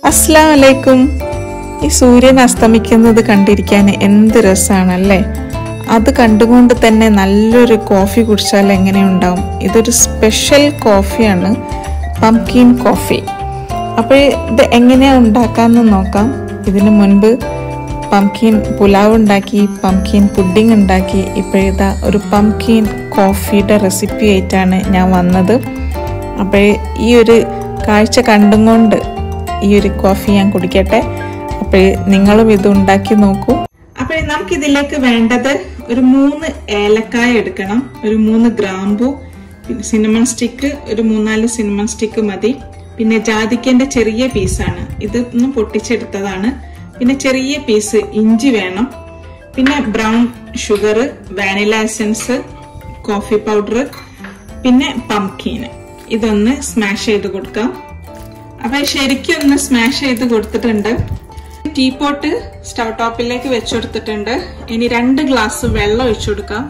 അസ്സാം വലൈക്കും ഈ സൂര്യൻ അസ്തമിക്കുന്നത് കണ്ടിരിക്കാൻ എന്ത് രസമാണല്ലേ അത് കണ്ടുകൊണ്ട് തന്നെ നല്ലൊരു കോഫി കുടിച്ചാൽ എങ്ങനെയുണ്ടാവും ഇതൊരു സ്പെഷ്യൽ കോഫിയാണ് പംകിൻ കോഫി അപ്പോൾ ഇത് എങ്ങനെയാണ് ഉണ്ടാക്കാമെന്ന് നോക്കാം ഇതിനു മുൻപ് പംകിൻ പുലാവ് ഉണ്ടാക്കി പംകിൻ പുഡിംഗ് ഉണ്ടാക്കി ഇപ്പോഴിതാ ഒരു പംകിൻ കോഫിയുടെ റെസിപ്പി ആയിട്ടാണ് ഞാൻ വന്നത് അപ്പോൾ ഈ ഒരു കാഴ്ച കണ്ടും കൊണ്ട് ഈ ഒരു കോഫി ഞാൻ കുടിക്കട്ടെ അപ്പോൾ നിങ്ങളും ഇത് ഉണ്ടാക്കി നോക്കൂ അപ്പോൾ നമുക്ക് ഇതിലേക്ക് വേണ്ടത് ഒരു മൂന്ന് ഏലക്കായ എടുക്കണം ഒരു മൂന്ന് ഗ്രാമ്പു പിന്നെ സിനമൺ സ്റ്റിക്ക് ഒരു മൂന്നാല് സിനമൺ സ്റ്റിക്ക് മതി പിന്നെ ജാതിക്കന്റെ ചെറിയ പീസാണ് ഇത് ഒന്ന് പൊട്ടിച്ചെടുത്തതാണ് പിന്നെ ചെറിയ പീസ് ഇഞ്ചി വേണം പിന്നെ brown sugar vanilla essence coffee powder പിന്നെ പംകീന് ഇതൊന്ന് സ്മാഷ് ചെയ്ത് കൊടുക്കാം അപ്പൊ ശരിക്കും ഒന്ന് സ്മാഷ് ചെയ്ത് കൊടുത്തിട്ടുണ്ട് ടീ പോട്ട് സ്റ്റൗ ടോപ്പിലേക്ക് വെച്ചു കൊടുത്തിട്ടുണ്ട് ഇനി രണ്ട് ഗ്ലാസ് വെള്ളം ഒഴിച്ചു കൊടുക്കാം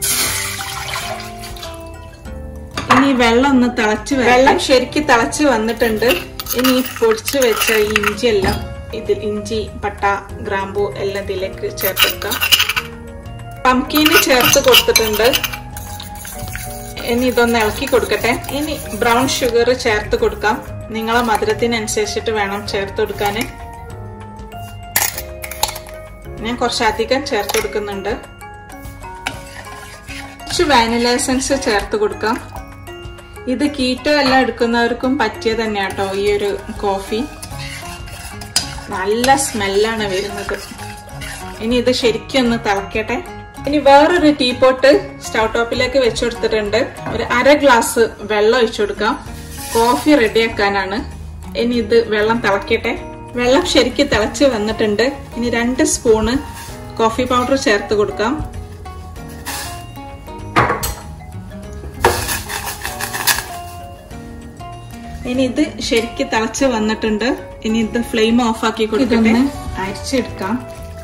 ഇനി വെള്ളം ഒന്ന് തിളച്ച് വെള്ളം ശരിക്കും തിളച്ച് വന്നിട്ടുണ്ട് ഇനി ഈ പൊടിച്ചു വെച്ച ഈ ഇഞ്ചി എല്ലാം ഇതിൽ ഇഞ്ചി പട്ട ഗ്രാമ്പു എല്ലാം ഇതിലേക്ക് ചേർത്തെടുക്കാം പംകീന് ചേർത്ത് കൊടുത്തിട്ടുണ്ട് ഇനി ഇതൊന്ന് ഇളക്കി കൊടുക്കട്ടെ ഇനി ബ്രൗൺ ഷുഗർ ചേർത്ത് കൊടുക്കാം നിങ്ങളെ മധുരത്തിനനുസരിച്ചിട്ട് വേണം ചേർത്ത് കൊടുക്കാൻ ഞാൻ കുറച്ചധികം ചേർത്ത് കൊടുക്കുന്നുണ്ട് കുറച്ച് വാനില എസൻസ് ചേർത്ത് കൊടുക്കാം ഇത് കീറ്റോ എല്ലാം എടുക്കുന്നവർക്കും പറ്റിയ തന്നെയാട്ടോ ഈ ഒരു കോഫി നല്ല സ്മെല്ലാണ് വരുന്നത് ഇനി ഇത് ശരിക്കും ഒന്ന് തിളക്കട്ടെ ഇനി വേറൊരു ടീ പോട്ട് സ്റ്റൗ ടോപ്പിലേക്ക് വെച്ചു കൊടുത്തിട്ടുണ്ട് ഒരു അര ഗ്ലാസ് വെള്ളം ഒഴിച്ചു കൊടുക്കാം കോഫി റെഡിയാക്കാനാണ് ഇനി ഇത് വെള്ളം തിളക്കട്ടെ വെള്ളം ശരിക്കും തിളച്ച് വന്നിട്ടുണ്ട് ഇനി രണ്ട് സ്പൂണ് കോഫി പൗഡർ ചേർത്ത് കൊടുക്കാം ഇനി ഇത് ശരിക്കും തിളച്ച് വന്നിട്ടുണ്ട് ഇനി ഇത് ഫ്ലെയിം ഓഫ് ആക്കി കൊടുക്കട്ടെ അരിച്ചെടുക്കാം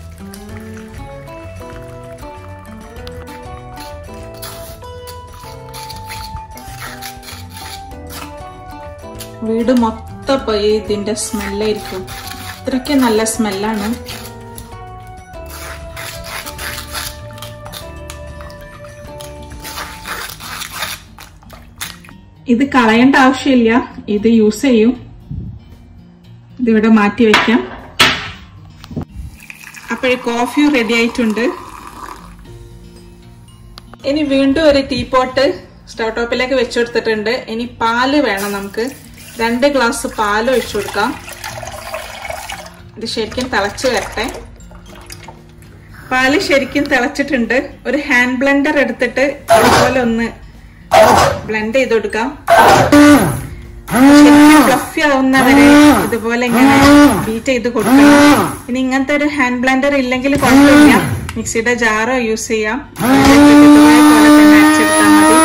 വീട് മൊത്തം പോയി ഇതിന്റെ സ്മെല്ലായിരിക്കും ഇത്രയ്ക്ക് നല്ല സ്മെല്ലാണ് ഇത് കളയേണ്ട ആവശ്യമില്ല ഇത് യൂസ് ചെയ്യും ഇതിവിടെ മാറ്റി വെക്കാം അപ്പോഴേ കോഫി റെഡി ആയിട്ടുണ്ട് ഇനി വീണ്ടും ഒരു ടീ പോട്ട് സ്റ്റൗ ടോപ്പിലേക്ക് വെച്ചു കൊടുത്തിട്ടുണ്ട് ഇനി പാല് വേണം നമുക്ക് രണ്ട് ഗ്ലാസ് പാൽ ഒഴിച്ചു കൊടുക്കാം ഇത് ശരിക്കും തിളച്ച് വരട്ടെ പാല് ശരിക്കും തിളച്ചിട്ടുണ്ട് ഒരു ഹാൻഡ് ബ്ലെൻഡർ എടുത്തിട്ട് അതുപോലെ ഒന്ന് ബ്ലെൻഡ് ചെയ്ത് കൊടുക്കാം ശരിക്കും ഫ്ലഫി ആവുന്നവരെ ഇതുപോലെ ഇങ്ങനെ ബീറ്റ് ചെയ്ത് കൊടുക്കണം ഇനി ഇങ്ങനത്തെ ഒരു ഹാൻഡ് ബ്ലെൻഡർ ഇല്ലെങ്കിൽ കുഴപ്പമില്ല മിക്സിയുടെ ജാറോ യൂസ് ചെയ്യാം ഇതുപോലെ തന്നെ അരച്ചെടുത്താൽ മതി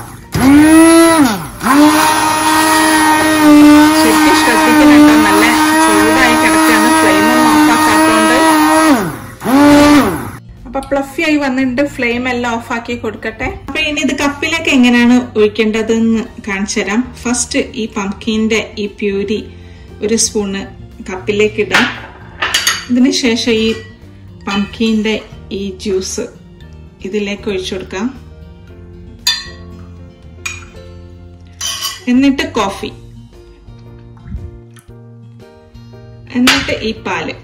ശരിക്കും ശ്രദ്ധിക്കുന്നുണ്ടോ നല്ല ചൂടായി കിടക്കുകയാണ് ഫ്ലെയിം ഒന്നും ഓഫാക്കാത്തതുകൊണ്ട് അപ്പൊ ഫ്ലഫി ആയി വന്നിട്ട് ഫ്ലെയിം എല്ലാം ഓഫാക്കി കൊടുക്കട്ടെ അപ്പൊ ഇനി ഇത് കപ്പിലേക്ക് എങ്ങനെയാണ് ഒഴിക്കേണ്ടതെന്ന് കാണിച്ചു തരാം ഫസ്റ്റ് ഈ പംകിന്റെ ഈ പ്യൂരി ഒരു സ്പൂണ് കപ്പിലേക്ക് ഇടാം ഇതിന് ശേഷം ഈ പംകിന്റെ ഈ ജ്യൂസ് ഇതിലേക്ക് ഒഴിച്ചു കൊടുക്കാം എന്നിട്ട് കോഫി എന്നിട്ട് ഈ പാല്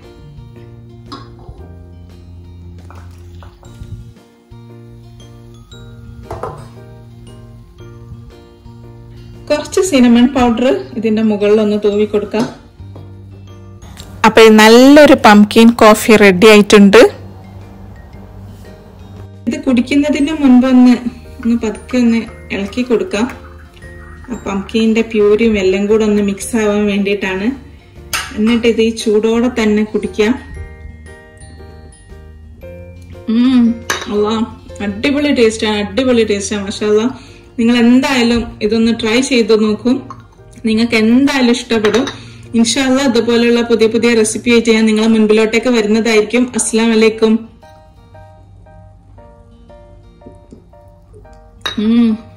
കുറച്ച് സിനമൺ പൗഡർ ഇതിന്റെ മുകളിൽ ഒന്ന് തൂവി കൊടുക്കാം അപ്പൊ നല്ലൊരു പംകിൻ കോഫി റെഡി ആയിട്ടുണ്ട് ഇത് കുടിക്കുന്നതിന് മുൻപ് ഒന്ന് ഒന്ന് പതുക്കെ ഒന്ന് ഇളക്കി കൊടുക്കാം ആ പംകിന്റെ പ്യൂരിയും എല്ലാം കൂടെ ഒന്ന് മിക്സ് ആവാൻ വേണ്ടിയിട്ടാണ് എന്നിട്ട് ഇത് ഈ ചൂടോടെ തന്നെ കുടിക്കാം അല്ലാ അടിപൊളി ടേസ്റ്റാണ് അടിപൊളി ടേസ്റ്റാണ് മഷാല്ല നിങ്ങൾ എന്തായാലും ഇതൊന്ന് ട്രൈ ചെയ്ത് നോക്കും നിങ്ങൾക്ക് എന്തായാലും ഇഷ്ടപ്പെടും ഇൻഷാല്ല അതുപോലെയുള്ള പുതിയ പുതിയ റെസിപ്പി ആയിട്ട് ഞാൻ നിങ്ങളെ മുൻപിലോട്ടേക്ക് വരുന്നതായിരിക്കും അസ്സാം വലൈക്കും